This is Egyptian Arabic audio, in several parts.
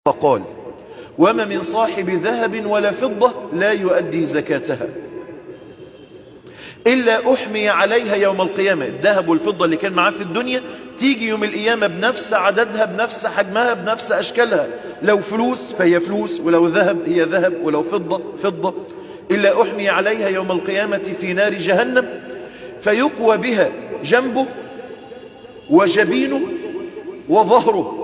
فقال وما من صاحب ذهب ولا فضة لا يؤدي زكاتها إلا أحمي عليها يوم القيامة الذهب والفضة اللي كان معاه في الدنيا تيجي يوم القيامة بنفس عددها بنفس حجمها بنفس أشكالها لو فلوس فهي فلوس ولو ذهب هي ذهب ولو فضة فضة إلا أحمي عليها يوم القيامة في نار جهنم فيكوى بها جنبه وجبينه وظهره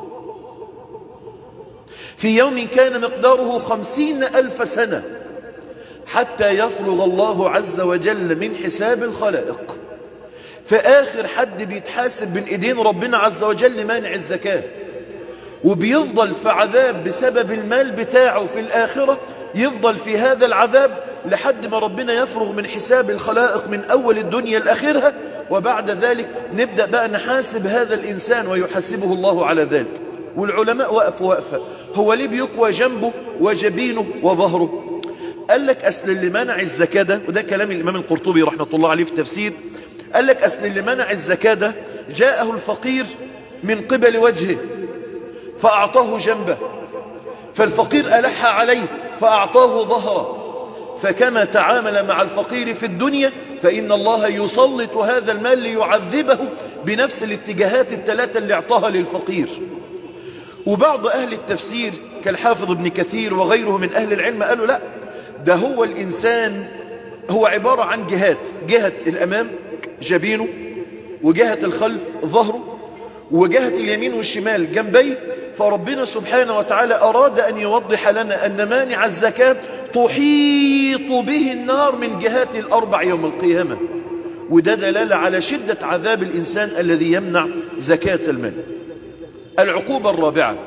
في يوم كان مقداره خمسين ألف سنة حتى يفرغ الله عز وجل من حساب الخلائق فآخر حد بيتحاسب بين ايدين ربنا عز وجل مانع الزكاة وبيفضل في عذاب بسبب المال بتاعه في الآخرة يفضل في هذا العذاب لحد ما ربنا يفرغ من حساب الخلائق من أول الدنيا لآخرها وبعد ذلك نبدأ بقى نحاسب هذا الإنسان ويحاسبه الله على ذلك والعلماء وقفوا وقفة هو ليه بيقوى جنبه وجبينه وظهره قال لك أصل اللي منع الزكاة ده وده كلام الإمام القرطبي رحمة الله عليه في تفسير قال لك أصل اللي منع الزكاة ده جاءه الفقير من قبل وجهه فأعطاه جنبه فالفقير ألح عليه فأعطاه ظهره فكما تعامل مع الفقير في الدنيا فإن الله يسلط هذا المال ليعذبه بنفس الاتجاهات الثلاثة اللي اعطاها للفقير وبعض أهل التفسير كالحافظ ابن كثير وغيره من أهل العلم قالوا لا ده هو الإنسان هو عبارة عن جهات جهة الأمام جبينه وجهة الخلف ظهره وجهة اليمين والشمال جنبيه فربنا سبحانه وتعالى أراد أن يوضح لنا أن مانع الزكاة تحيط به النار من جهات الأربع يوم القيامة وده دلالة على شدة عذاب الإنسان الذي يمنع زكاة المال العقوبة الرابعة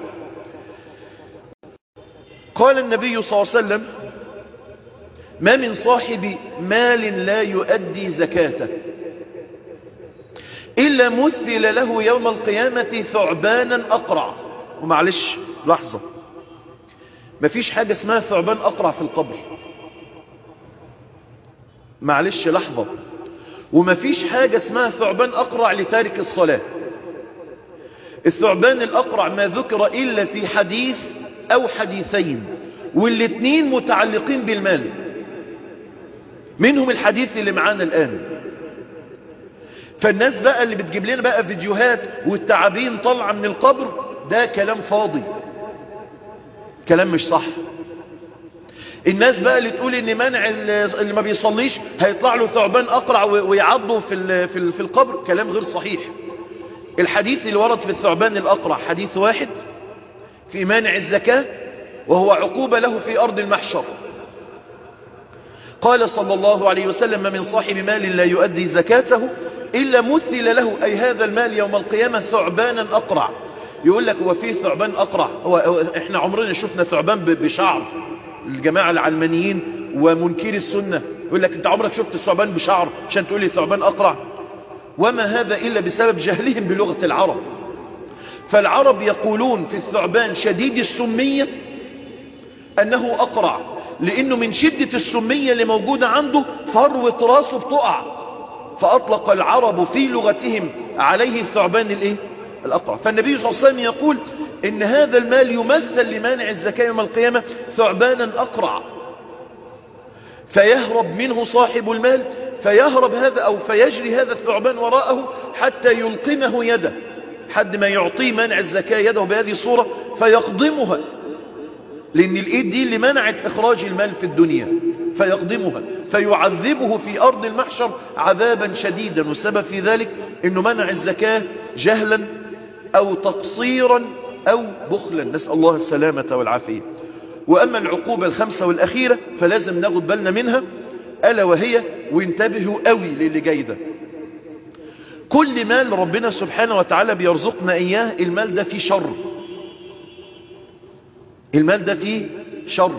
قال النبي صلى الله عليه وسلم ما من صاحب مال لا يؤدي زكاته إلا مثل له يوم القيامة ثعبانا أقرع ومعلش لحظة مفيش حاجة اسمها ثعبان أقرع في القبر معلش لحظة ومفيش حاجة اسمها ثعبان أقرع لتارك الصلاة الثعبان الأقرع ما ذكر إلا في حديث أو حديثين والاتنين متعلقين بالمال منهم الحديث اللي معانا الآن فالناس بقى اللي بتجيب لنا بقى فيديوهات والتعابين طالعة من القبر ده كلام فاضي كلام مش صح الناس بقى اللي تقول ان منع اللي ما بيصليش هيطلع له ثعبان اقرع ويعضه في في في القبر كلام غير صحيح الحديث اللي ورد في الثعبان الاقرع حديث واحد في مانع الزكاة وهو عقوبة له في ارض المحشر قال صلى الله عليه وسلم من صاحب مال لا يؤدي زكاته إلا مثل له أي هذا المال يوم القيامة ثعبانا أقرع يقول لك هو فيه ثعبان أقرع هو احنا عمرنا شفنا ثعبان بشعر الجماعة العلمانيين ومنكر السنة يقول لك انت عمرك شفت ثعبان بشعر عشان تقول لي ثعبان أقرع وما هذا إلا بسبب جهلهم بلغة العرب فالعرب يقولون في الثعبان شديد السمية أنه أقرع لأنه من شدة السمية اللي موجودة عنده فروة راسه بتقع فأطلق العرب في لغتهم عليه الثعبان الايه الأقرع فالنبي صلى الله عليه وسلم يقول إن هذا المال يمثل لمانع الزكاة يوم القيامة ثعبانا أقرع فيهرب منه صاحب المال فيهرب هذا أو فيجري هذا الثعبان وراءه حتى يلقمه يده حد ما يعطيه مانع الزكاة يده بهذه الصورة فيقضمها لأن الإيد دي اللي منعت إخراج المال في الدنيا فيقدمها فيعذبه في أرض المحشر عذابا شديدا والسبب في ذلك أنه منع الزكاة جهلا أو تقصيرا أو بخلا نسأل الله السلامة والعافية وأما العقوبة الخمسة والأخيرة فلازم ناخد بالنا منها ألا وهي وانتبهوا قوي للي جاي ده كل مال ربنا سبحانه وتعالى بيرزقنا إياه المال ده فيه شر المال ده فيه شر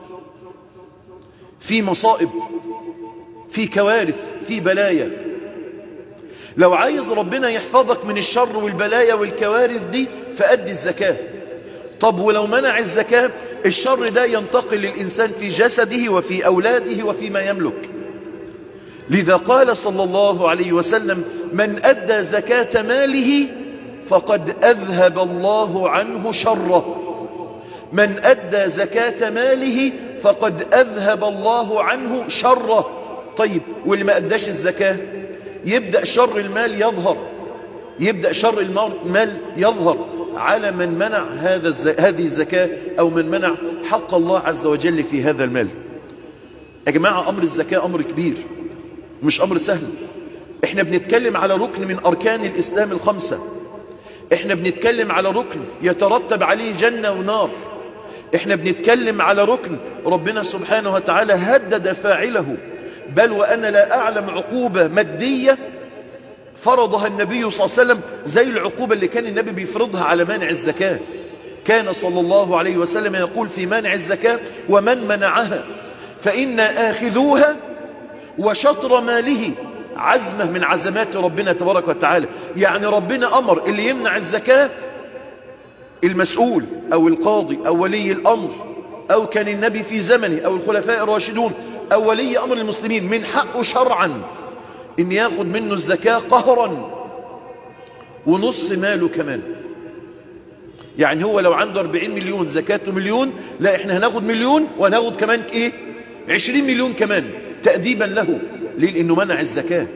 فيه مصائب فيه كوارث فيه بلايا لو عايز ربنا يحفظك من الشر والبلايا والكوارث دي فأدي الزكاة طب ولو منع الزكاة الشر ده ينتقل للإنسان في جسده وفي أولاده وفيما يملك لذا قال صلى الله عليه وسلم من أدى زكاة ماله فقد أذهب الله عنه شره من أدى زكاة ماله فقد أذهب الله عنه شره طيب واللي ما أداش الزكاة يبدأ شر المال يظهر يبدأ شر المال يظهر على من منع هذا الز... هذه الزكاة أو من منع حق الله عز وجل في هذا المال يا جماعة أمر الزكاة أمر كبير مش أمر سهل احنا بنتكلم على ركن من أركان الإسلام الخمسة احنا بنتكلم على ركن يترتب عليه جنة ونار احنا بنتكلم على ركن ربنا سبحانه وتعالى هدد فاعله بل وأنا لا أعلم عقوبة مادية فرضها النبي صلى الله عليه وسلم زي العقوبة اللي كان النبي بيفرضها على مانع الزكاة كان صلى الله عليه وسلم يقول في مانع الزكاة ومن منعها فإنا آخذوها وشطر ماله عزمة من عزمات ربنا تبارك وتعالى يعني ربنا أمر اللي يمنع الزكاة المسؤول أو القاضي أو ولي الأمر أو كان النبي في زمنه أو الخلفاء الراشدون أو ولي أمر المسلمين من حقه شرعا إن ياخد منه الزكاة قهرا ونص ماله كمان يعني هو لو عنده 40 مليون زكاته مليون لا احنا هناخد مليون وهناخد كمان ايه 20 مليون كمان تأديبا له ليه لانه منع الزكاة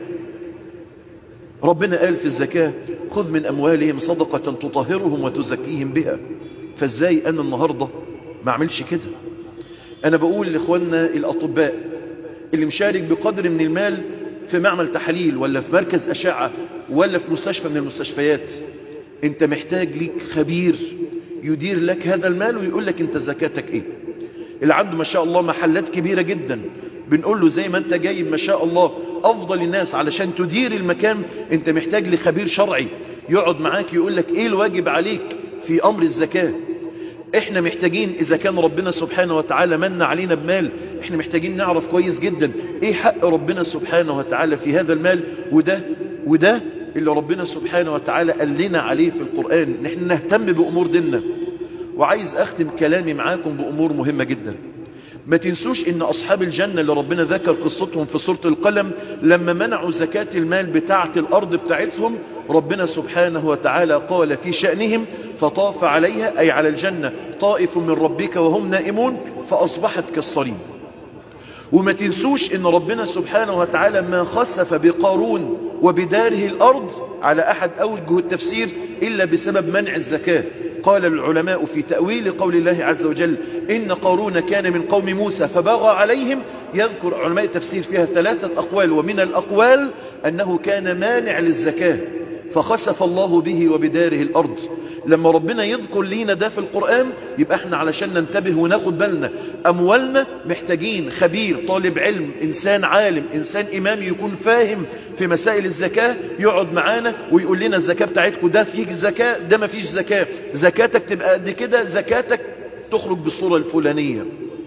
ربنا قال في الزكاة خذ من اموالهم صدقة تطهرهم وتزكيهم بها فازاي انا النهاردة ما اعملش كده انا بقول لاخواننا الاطباء اللي مشارك بقدر من المال في معمل تحاليل ولا في مركز اشعة ولا في مستشفى من المستشفيات انت محتاج ليك خبير يدير لك هذا المال ويقول لك انت زكاتك ايه اللي عنده ما شاء الله محلات كبيرة جدا بنقول له زي ما انت جايب ما شاء الله افضل الناس علشان تدير المكان انت محتاج لخبير شرعي يقعد معاك يقول لك ايه الواجب عليك في امر الزكاة احنا محتاجين اذا كان ربنا سبحانه وتعالى من علينا بمال احنا محتاجين نعرف كويس جدا ايه حق ربنا سبحانه وتعالى في هذا المال وده وده اللي ربنا سبحانه وتعالى قال لنا عليه في القرآن ان احنا نهتم بامور ديننا وعايز اختم كلامي معاكم بامور مهمة جدا ما تنسوش ان اصحاب الجنة اللي ربنا ذكر قصتهم في سورة القلم لما منعوا زكاة المال بتاعة الارض بتاعتهم ربنا سبحانه وتعالى قال في شأنهم فطاف عليها اي على الجنة طائف من ربك وهم نائمون فاصبحت كالصريم وما تنسوش ان ربنا سبحانه وتعالى ما خسف بقارون وبداره الارض على احد اوجه التفسير الا بسبب منع الزكاة قال العلماء في تأويل قول الله عز وجل إن قارون كان من قوم موسى فبغى عليهم يذكر علماء التفسير فيها ثلاثة أقوال ومن الأقوال أنه كان مانع للزكاة فخسف الله به وبداره الأرض لما ربنا يذكر لينا ده في القرآن يبقى احنا علشان ننتبه وناخد بالنا أموالنا محتاجين خبير طالب علم إنسان عالم إنسان إمام يكون فاهم في مسائل الزكاة يقعد معانا ويقول لنا الزكاة بتاعتكم ده فيك زكاة ده ما فيش زكاة زكاتك تبقى قد كده زكاتك تخرج بالصورة الفلانية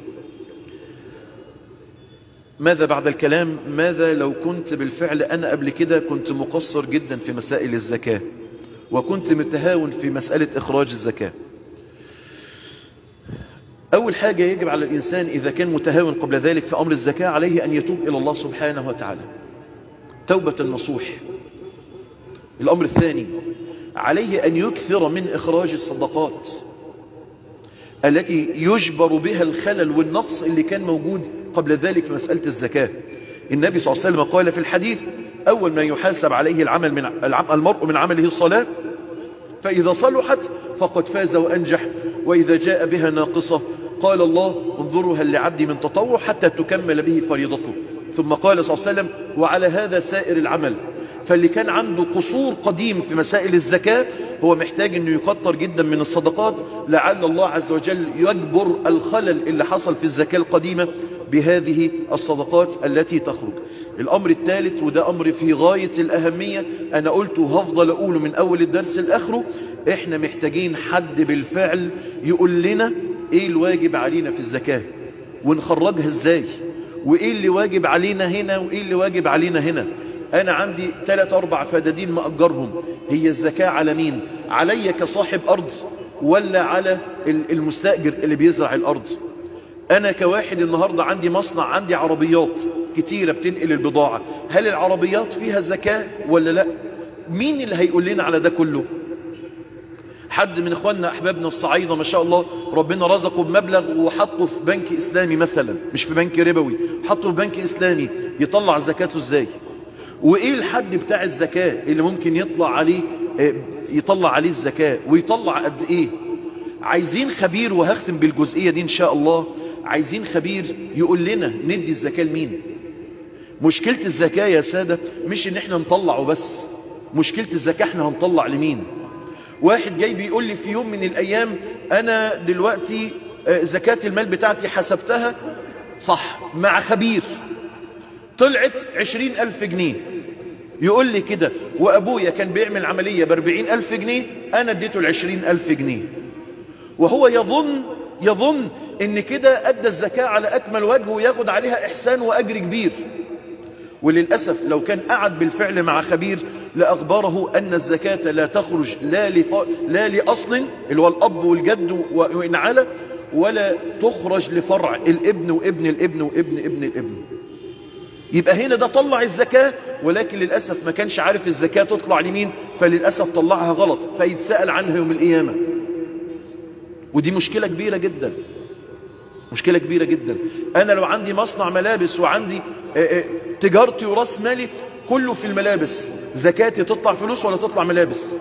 ماذا بعد الكلام ماذا لو كنت بالفعل أنا قبل كده كنت مقصر جدا في مسائل الزكاة وكنت متهاون في مسألة إخراج الزكاة أول حاجة يجب على الإنسان إذا كان متهاون قبل ذلك في أمر الزكاة عليه أن يتوب إلى الله سبحانه وتعالى توبة النصوح الأمر الثاني عليه أن يكثر من إخراج الصدقات التي يجبر بها الخلل والنقص اللي كان موجود قبل ذلك في مسألة الزكاة النبي صلى الله عليه وسلم قال في الحديث أول ما يحاسب عليه العمل من المرء من عمله الصلاة فإذا صلحت فقد فاز وأنجح وإذا جاء بها ناقصة قال الله انظروا هل لعبدي من تطوع حتى تكمل به فريضته ثم قال صلى الله عليه وسلم وعلى هذا سائر العمل فاللي كان عنده قصور قديم في مسائل الزكاة هو محتاج انه يكتر جدا من الصدقات لعل الله عز وجل يجبر الخلل اللي حصل في الزكاة القديمة بهذه الصدقات التي تخرج الامر الثالث وده امر في غاية الاهمية انا قلته وهفضل اقوله من اول الدرس لاخره احنا محتاجين حد بالفعل يقول لنا ايه الواجب علينا في الزكاة ونخرجها ازاي وايه اللي واجب علينا هنا وايه اللي واجب علينا هنا انا عندي ثلاث اربع فدادين مأجرهم هي الزكاة على مين علي كصاحب ارض ولا على المستأجر اللي بيزرع الارض انا كواحد النهاردة عندي مصنع عندي عربيات كتيرة بتنقل البضاعة هل العربيات فيها زكاة ولا لا مين اللي هيقول لنا على ده كله حد من اخواننا احبابنا الصعايدة ما شاء الله ربنا رزقه بمبلغ وحطه في بنك اسلامي مثلا مش في بنك ربوي حطه في بنك اسلامي يطلع زكاته ازاي وايه الحد بتاع الزكاة اللي ممكن يطلع عليه يطلع عليه الزكاة ويطلع قد ايه عايزين خبير وهختم بالجزئية دي ان شاء الله عايزين خبير يقول لنا ندي الزكاة لمين مشكلة الزكاة يا سادة مش ان احنا نطلعه بس مشكلة الزكاة احنا هنطلع لمين واحد جاي بيقول لي في يوم من الايام انا دلوقتي زكاة المال بتاعتي حسبتها صح مع خبير طلعت عشرين الف جنيه يقول لي كده وابويا كان بيعمل عملية باربعين الف جنيه انا اديته العشرين الف جنيه وهو يظن يظن ان كده ادى الزكاة على اكمل وجه وياخد عليها احسان واجر كبير وللأسف لو كان قعد بالفعل مع خبير لأخبره أن الزكاة لا تخرج لا, لف... لا لأصل اللي هو الأب والجد وإن على ولا تخرج لفرع الابن وابن الابن وابن ابن الابن يبقى هنا ده طلع الزكاة ولكن للأسف ما كانش عارف الزكاة تطلع لمين فللأسف طلعها غلط فيتسأل عنها يوم القيامة ودي مشكلة كبيرة جدا مشكلة كبيرة جدا أنا لو عندي مصنع ملابس وعندي تجارتي وراس مالي كله في الملابس زكاتي تطلع فلوس ولا تطلع ملابس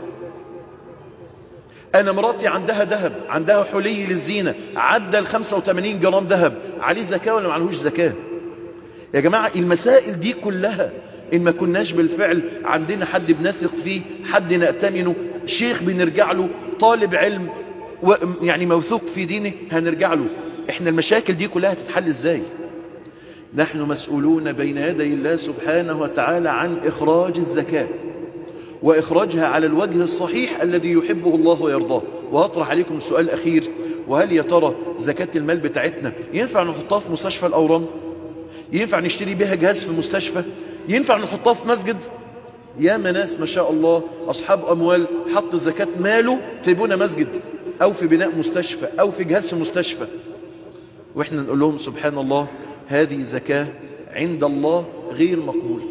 أنا مراتي عندها ذهب عندها حلي للزينة عدى ال 85 جرام ذهب عليه زكاة ولا معلهوش زكاة يا جماعة المسائل دي كلها إن ما كناش بالفعل عندنا حد بنثق فيه حد نأتمنه شيخ بنرجع له طالب علم يعني موثوق في دينه هنرجع له احنا المشاكل دي كلها تتحل ازاي نحن مسؤولون بين يدي الله سبحانه وتعالى عن إخراج الزكاة وإخراجها على الوجه الصحيح الذي يحبه الله ويرضاه وهطرح عليكم السؤال الأخير وهل يا ترى زكاة المال بتاعتنا ينفع نحطها في مستشفى الأورام ينفع نشتري بها جهاز في مستشفى ينفع نحطها في مسجد يا ناس ما شاء الله أصحاب أموال حط زكاة ماله في بناء مسجد أو في بناء مستشفى أو في جهاز في مستشفى وإحنا نقول لهم سبحان الله هذه زكاة عند الله غير مقبولة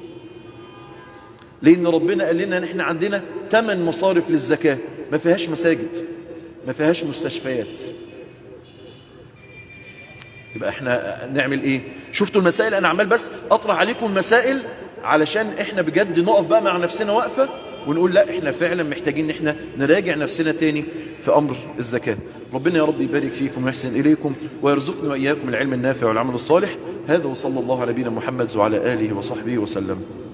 لأن ربنا قال لنا نحن عندنا ثمان مصارف للزكاة ما فيهاش مساجد ما فيهاش مستشفيات يبقى احنا نعمل ايه شفتوا المسائل انا عمال بس اطرح عليكم مسائل علشان احنا بجد نقف بقى مع نفسنا وقفة ونقول لا احنا فعلا محتاجين ان احنا نراجع نفسنا تاني في امر الزكاة ربنا يا رب يبارك فيكم ويحسن اليكم ويرزقنا واياكم العلم النافع والعمل الصالح هذا وصلى الله على نبينا محمد وعلى اله وصحبه وسلم